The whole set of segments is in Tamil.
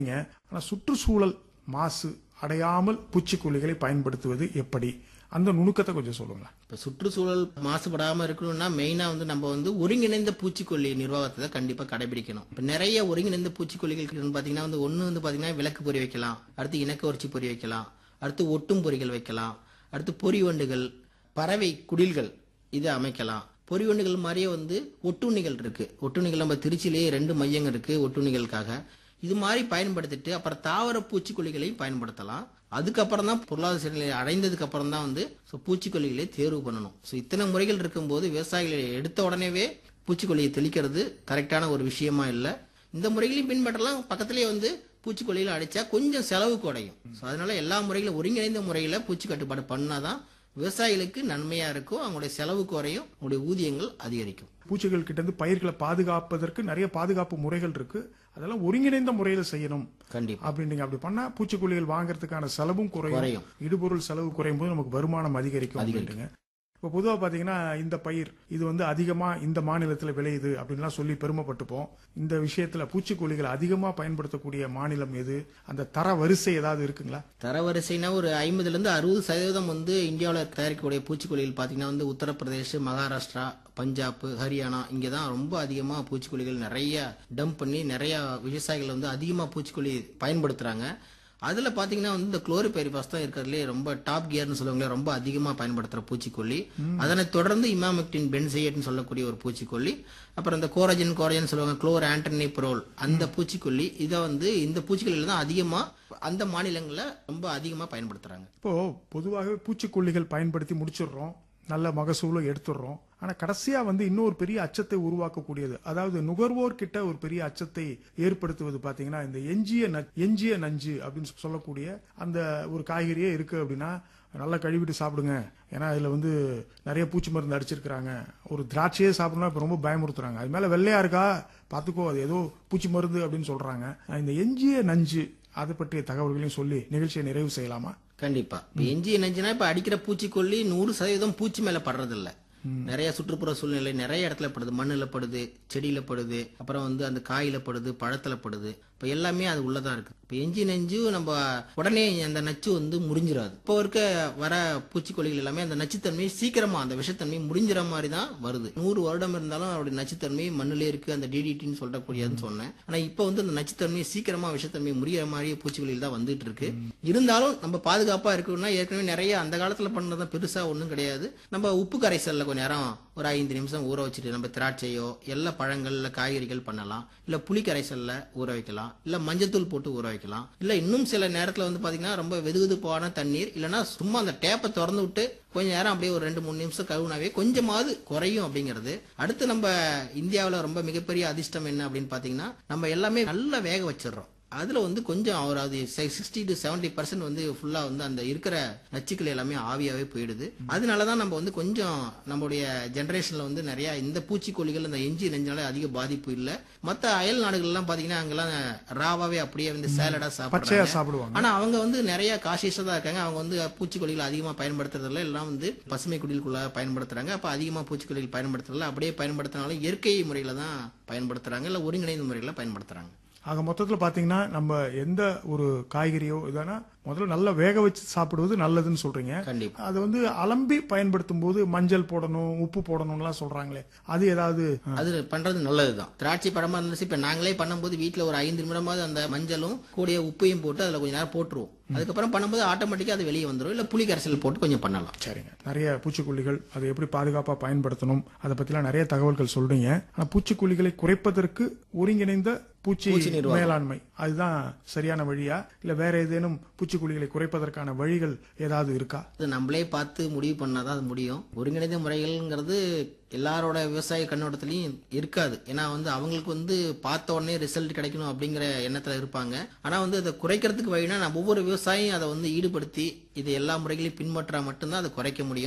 ஆனால் சுற்றுச்சூழல் மாசு அடையாமல் பூச்சிக்கொல்லிகளை பயன்படுத்துவது எப்படி அந்த நுணுக்கத்தை கொஞ்சம் சொல்லுங்களேன் இப்போ சுற்றுச்சூழல் மாசுபடாமல் இருக்கணும்னா மெயினாக வந்து நம்ம வந்து ஒருங்கிணைந்த பூச்சிக்கொல்லி நிர்வாகத்தை தான் கண்டிப்பாக கடைபிடிக்கணும் இப்போ நிறைய ஒருங்கிணைந்த பூச்சிக்கொல்லிகள் இருக்குன்னு பார்த்தீங்கன்னா வந்து ஒன்று வந்து பார்த்தீங்கன்னா விளக்கு பொறி வைக்கலாம் அடுத்து இணக்கவரிச்சி பொறி வைக்கலாம் அடுத்து ஒட்டும் பொறிகள் வைக்கலாம் அடுத்து பொறிவண்டுகள் பறவை குடில்கள் இதை அமைக்கலாம் பொறிவண்டுகள் மாதிரியே வந்து ஒட்டுண்ணிகள் இருக்கு ஒட்டுண்ணிகள் நம்ம திருச்சியிலேயே ரெண்டு மையங்கள் இருக்கு ஒட்டுண்ணிகளுக்காக இது மாதிரி பயன்படுத்திட்டு அப்புறம் தாவர பூச்சிக்கொல்லிகளையும் பயன்படுத்தலாம் அதுக்கப்புறம் தான் பொருளாதார சூழ்நிலை அடைந்ததுக்கு அப்புறம் தான் வந்து ஸோ பூச்சிக்கொல்லிகளை தேர்வு பண்ணணும் ஸோ இத்தனை முறைகள் இருக்கும்போது விவசாயிகள் எடுத்த உடனேவே பூச்சிக்கொல்லியை தெளிக்கிறது கரெக்டான ஒரு விஷயமா இல்லை இந்த முறைகளையும் பின்பற்றலாம் பக்கத்திலேயே வந்து பூச்சிக்கொல்லியில் அடிச்சா கொஞ்சம் செலவு குறையும் ஸோ அதனால எல்லா முறைகளும் ஒருங்கிணைந்த முறையில் பூச்சி கட்டுப்பாடு பண்ணாதான் விவசாயிகளுக்கு நன்மையா இருக்கும் அவங்களுடைய செலவு குறையும் அவங்களுடைய ஊதியங்கள் அதிகரிக்கும் பூச்சிகள் கிட்ட இருந்து பயிர்களை பாதுகாப்பதற்கு நிறைய பாதுகாப்பு முறைகள் இருக்கு அதெல்லாம் ஒருங்கிணைந்த முறையில் செய்யணும் கண்டிப்பா அப்படின்றீங்க அப்படி பண்ணா பூச்சிக்கொல்லிகள் வாங்குறதுக்கான செலவும் குறையும் குறையும். இடுபொருள் செலவு குறையும் போது நமக்கு வருமானம் அதிகரிக்கும் அப்படின்றீங்க இப்போ பொதுவாக பார்த்தீங்கன்னா இந்த பயிர் இது வந்து அதிகமாக இந்த மாநிலத்தில் விளையுது அப்படின்லாம் சொல்லி பெருமைப்பட்டுப்போம் இந்த விஷயத்தில் பூச்சிக்கொல்லிகளை அதிகமாக பயன்படுத்தக்கூடிய மாநிலம் எது அந்த தர வரிசை ஏதாவது இருக்குங்களா தரவரிசைனா ஒரு ஐம்பதுல இருந்து அறுபது சதவீதம் வந்து இந்தியாவில் தயாரிக்கக்கூடிய பூச்சிக்கொல்லிகள் பார்த்தீங்கன்னா வந்து உத்தரப்பிரதேஷ் மகாராஷ்டிரா பஞ்சாப் ஹரியானா இங்கே தான் ரொம்ப அதிகமாக பூச்சிக்கொல்லிகள் நிறைய டம்ப் பண்ணி நிறைய விவசாயிகள் வந்து அதிகமாக பூச்சிக்கொல்லி பயன்படுத்துறாங்க அதில் பார்த்தீங்கன்னா வந்து இந்த குளோரிபைரிபாஸ் தான் இருக்கிறதுலே ரொம்ப டாப் கியர்னு சொல்லுவாங்களே ரொம்ப அதிகமாக பயன்படுத்துகிற பூச்சிக்கொல்லி அதனை தொடர்ந்து இமாமெக்டின் பென்சையட்னு சொல்லக்கூடிய ஒரு பூச்சிக்கொல்லி அப்புறம் இந்த கோரஜன் கோரஜன் சொல்லுவாங்க குளோர் ஆண்டனி ப்ரோல் அந்த பூச்சிக்கொல்லி இதை வந்து இந்த பூச்சிக்கொல்லியில் தான் அதிகமாக அந்த மாநிலங்களில் ரொம்ப அதிகமாக பயன்படுத்துகிறாங்க இப்போ பொதுவாகவே பூச்சிக்கொல்லிகள் பயன்படுத்தி முடிச்சிடுறோம் நல்ல மகசூலும் எடுத்துடுறோம் ஆனா கடைசியா வந்து இன்னொரு பெரிய அச்சத்தை உருவாக்கக்கூடியது அதாவது நுகர்வோர் கிட்ட ஒரு பெரிய அச்சத்தை ஏற்படுத்துவது பாத்தீங்கன்னா இந்த எஞ்சிய ந- எஞ்சிய நஞ்சு அப்படின்னு சொல்லக்கூடிய அந்த ஒரு காய்கறியே இருக்கு அப்படின்னா நல்லா கழுவிட்டு சாப்பிடுங்க ஏன்னா இதுல வந்து நிறைய பூச்சி மருந்து அடிச்சிருக்கிறாங்க ஒரு திராட்சையே சாப்பிடணும்னா இப்ப ரொம்ப பயமுறுத்துறாங்க அது மேல வெள்ளையா இருக்கா பாத்துக்கோ அது ஏதோ பூச்சி மருந்து அப்படின்னு சொல்றாங்க இந்த எஞ்சிய நஞ்சு அதை பற்றிய தகவல்களையும் சொல்லி நிகழ்ச்சியை நிறைவு செய்யலாமா கண்டிப்பா இப்ப எஞ்சி நஞ்சுனா இப்ப அடிக்கிற பூச்சிக்கொல்லி நூறு சதவீதம் பூச்சி மேல படுறது இல்ல நிறைய சுற்றுப்புற சூழ்நிலை நிறைய இடத்துல படுது மண்ணுல படுது செடியில படுது அப்புறம் வந்து அந்த காயில படுது பழத்துல படுது இப்ப எல்லாமே அது உள்ளதா இருக்கு இப்ப எஞ்சி நஞ்சு நம்ம உடனே அந்த நச்சு வந்து முறிஞ்சிடாது இப்போ இருக்க வர பூச்சிக்கொல்லிகள் எல்லாமே அந்த நச்சுத்தன்மை சீக்கிரமா அந்த விஷத்தன்மை முடிஞ்சிற மாதிரி தான் வருது நூறு வருடம் இருந்தாலும் அவருடைய நச்சுத்தன்மை மண்ணுல இருக்கு அந்த டிடிடின்னு சொல்லக்கூடியதுன்னு சொன்னேன் ஆனா இப்போ வந்து அந்த நச்சுத்தன்மை சீக்கிரமா விஷத்தன்மை முறியற மாதிரி பூச்சிக்கொல்லிகள் தான் வந்துட்டு இருக்கு இருந்தாலும் நம்ம பாதுகாப்பா இருக்கணும்னா ஏற்கனவே நிறைய அந்த காலத்துல பண்ணது பெருசா ஒண்ணும் கிடையாது நம்ம உப்பு கரைசல்ல கொஞ்ச நேரம் ஒரு ஐந்து நிமிஷம் ஊற வச்சுட்டு நம்ம திராட்சையோ எல்லா பழங்கள் இல்ல காய்கறிகள் பண்ணலாம் இல்ல புளி கரைசல்ல ஊற வைக்கலாம் இல்ல மஞ்சத்தூள் போட்டு ஊற வைக்கலாம் இல்ல இன்னும் சில நேரத்துல வந்து பாத்தீங்கன்னா ரொம்ப வெதுவெதுப்பான தண்ணீர் இல்லைன்னா சும்மா அந்த டேப்பை திறந்து விட்டு கொஞ்ச நேரம் அப்படியே ஒரு ரெண்டு மூணு நிமிஷம் கழுவுனாவே கொஞ்சமாவது குறையும் அப்படிங்கிறது அடுத்து நம்ம இந்தியாவுல ரொம்ப மிகப்பெரிய அதிர்ஷ்டம் என்ன அப்படின்னு பாத்தீங்கன்னா நம்ம எல்லாமே நல்லா வேக வச்சிடுறோம் அதுல வந்து கொஞ்சம் ஒரு அது சிக்ஸ்டி டு செவன்டி பர்சன்ட் வந்து ஃபுல்லா வந்து அந்த இருக்கிற நச்சுக்கள் எல்லாமே ஆவியாவே போயிடுது அதனாலதான் நம்ம வந்து கொஞ்சம் நம்மளுடைய ஜெனரேஷன்ல வந்து நிறைய இந்த பூச்சிக்கொல்லிகள் இந்த எஞ்சி நெஞ்சால அதிக பாதிப்பு இல்ல மத்த அயல் நாடுகள்லாம் பாத்தீங்கன்னா அங்கெல்லாம் ராவாவே அப்படியே வந்து சேலடா பச்சையா சாப்பிடுறாங்க சாப்பிடுவாங்க ஆனா அவங்க வந்து நிறைய காசியஸா தான் இருக்காங்க அவங்க வந்து பூச்சிக்கொல்லிகள் அதிகமா பயன்படுத்துறதுல எல்லாம் வந்து பசுமை குடிலுக்குள்ள பயன்படுத்துறாங்க அப்ப அதிகமா பூச்சிக்கொல்லிகள் பயன்படுத்துறதுல அப்படியே பயன்படுத்தினாலும் இயற்கை முறையில தான் பயன்படுத்துறாங்க இல்ல ஒருங்கிணைந்த முறையில பயன்படுத்துறாங்க ஆக மொத்தத்துல பாத்தீங்கன்னா நம்ம எந்த ஒரு காய்கறியோ இதானா முதல்ல நல்லா வேக வச்சு சாப்பிடுவது நல்லதுன்னு சொல்றீங்க கண்டிப்பா அது வந்து அலம்பி பயன்படுத்தும் போது மஞ்சள் போடணும் உப்பு போடணும்லாம் சொல்றாங்களே அது ஏதாவது அது பண்றது நல்லதுதான் திராட்சை பழமா இருந்துச்சு இப்ப நாங்களே பண்ணும்போது வீட்ல ஒரு ஐந்து நிமிடமாவது அந்த மஞ்சளும் கூடிய உப்பையும் போட்டு அதுல கொஞ்ச நேரம் போட்டுருவோம் அதுக்கப்புறம் பண்ணும்போது ஆட்டோமேட்டிக்கா அது வெளியே வந்துரும் இல்ல புளி கரைசல் போட்டு கொஞ்சம் பண்ணலாம் சரிங்க நிறைய பூச்சிக்கொல்லிகள் அதை எப்படி பாதுகாப்பா பயன்படுத்தணும் அதை பத்திலாம் நிறைய தகவல்கள் சொல்றீங்க ஆனா பூச்சிக்கொல்லிகளை குறைப்பதற்கு ஒருங்கிணைந்த பூச்சி பூச்சி நிர்வாகம். மேலாண்மை அதுதான் சரியான வழியா இல்ல வேற ஏதேனும் பூச்சிக்கொல்லிகளை குறைப்பதற்கான வழிகள் ஏதாவது இருக்கா அது நம்மளே பார்த்து முடிவு பண்ணாதான் அது முடியும் ஒருங்கிணைந்த முறைகள்ங்கிறது எல்லாரோட விவசாய கண்ணோட்டத்திலையும் இருக்காது ஏன்னா வந்து அவங்களுக்கு வந்து பார்த்த உடனே ரிசல்ட் கிடைக்கணும் அப்படிங்கிற எண்ணத்துல இருப்பாங்க ஆனா வந்து அதை குறைக்கிறதுக்கு வழினா நம்ம ஒவ்வொரு விவசாயியும் அதை வந்து ஈடுபடுத்தி இது எல்லா முறைகளையும் பின்பற்றா மட்டும்தான் அதை குறைக்க முடியும்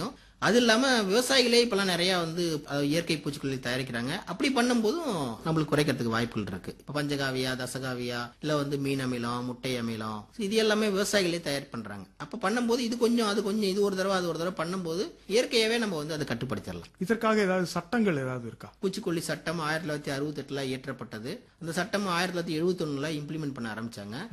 அது இல்லாம விவசாயிகளே இப்பெல்லாம் நிறைய வந்து அஹ், இயற்கை பூச்சிக்கொல்லி தயாரிக்கிறாங்க அப்படி பண்ணும்போதும் நம்மளுக்கு குறைக்கிறதுக்கு வாய்ப்புகள் இருக்கு இப்ப பஞ்சகாவியா தசகாவியா இல்ல வந்து மீன் அமிலம் முட்டை அமிலம் இது எல்லாமே விவசாயிகளே தயார் பண்றாங்க அப்ப பண்ணும்போது இது கொஞ்சம் அது கொஞ்சம் இது ஒரு தடவை அது ஒரு தடவை பண்ணும்போது இயற்கையாவே நம்ம வந்து அதை கட்டுப்படுத்திடலாம் இதற்காக ஏதாவது சட்டங்கள் ஏதாவது இருக்கா பூச்சிக்கொல்லி சட்டம் ஆயிரத்தி தொள்ளாயிரத்தி அறுபத்தி எட்டுல இயற்றப்பட்டது அந்த சட்டம் ஆயிரத்தி தொள்ளாயிரத்தி எழுபத்தி ஒண்ணுல இம்ப்ளிமெண்ட் பண்ண ஆரம்பிச்சாங்க